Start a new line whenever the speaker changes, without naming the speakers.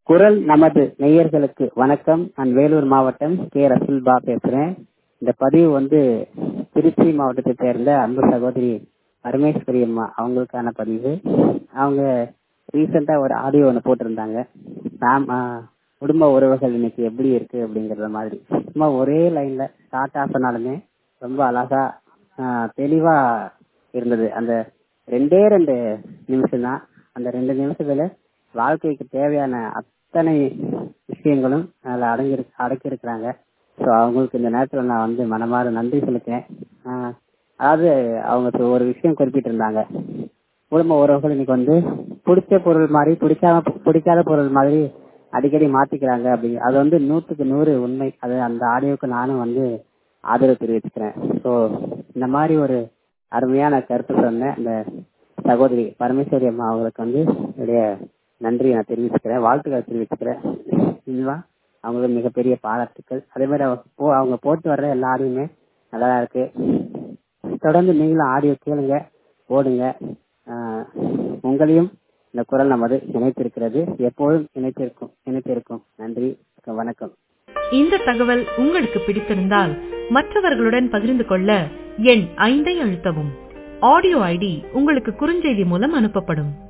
குரல் நமது நேயர்களுக்கு வணக்கம் நான் வேலூர் மாவட்டம் கே ரசுல்பா பேசுறேன் இந்த பதிவு வந்து திருச்சி மாவட்டத்தை சேர்ந்த அன்பு சகோதரி பரமேஸ்வரி அம்மா அவங்களுக்கான பதிவு அவங்க ரீசெண்டா ஒரு ஆடியோ ஒன்று போட்டிருந்தாங்க நாம் குடும்ப உறவுகள் இன்னைக்கு எப்படி இருக்கு அப்படிங்கறத மாதிரி சும்மா ஒரே லைன்ல ஸ்டார்ட் ஆஃப் பண்ணாலுமே ரொம்ப அழகா ஆஹ், தெளிவா இருந்தது அந்த ரெண்டே ரெண்டு நிமிஷம் தான் அந்த ரெண்டு நிமிஷத்துல வாழ்க்கைக்கு தேவையான அத்தனை விஷயங்களும் அதில் அடங்கி அடக்கி இருக்கிறாங்க ஸோ அவங்களுக்கு இந்த நேரத்தில் நான் வந்து மனமாற நன்றி செலுத்தேன் ஆஹ், அதாவது அவங்க இப்ப ஒரு விஷயம் குறிப்பிட்டு இருந்தாங்க குடும்ப உறவுகள் இன்னைக்கு வந்து பிடிச்ச பொருள் மாதிரி பிடிக்காம பிடிக்காத பொருள் மாதிரி அடிக்கடி மாத்திக்கிறாங்க அப்படிங்க அது வந்து நூற்றுக்கு நூறு உண்மை அது அந்த ஆடியோக்கு நானும் வந்து ஆதரவு தெரிவிச்சுக்கிறேன் ஸோ இந்த மாதிரி ஒரு அருமையான கருத்து சொன்ன இந்த சகோதரி பரமேஸ்வரி அம்மா அவங்களுக்கு வந்து என்னுடைய நன்றி நான் தெரிவிச்சுக்கிறேன் வாழ்த்துக்களை தெரிவிச்சுக்கிறேன் இதுவா அவங்களுக்கு மிகப்பெரிய பாராட்டுக்கள் அதே மாதிரி அவங்க போ- அவங்க போட்டு வர்ற எல்லா ஆடியுமே நல்லா இருக்கு தொடர்ந்து நீங்களும் ஆடியோ கேளுங்க போடுங்க ஆஹ், உங்களையும் இந்த குரல் நமது இணைத்திருக்கிறது எப்போதும் இணைத்திருக்கும் இணைத்திருக்கும் நன்றி வணக்கம்
இந்த தகவல் உங்களுக்கு பிடித்திருந்தால் மற்றவர்களுடன் பகிர்ந்து கொள்ள எண் ஐந்தை அழுத்தவும் ஆடியோ ஐடி உங்களுக்கு குறுஞ்செய்தி மூலம் அனுப்பப்படும்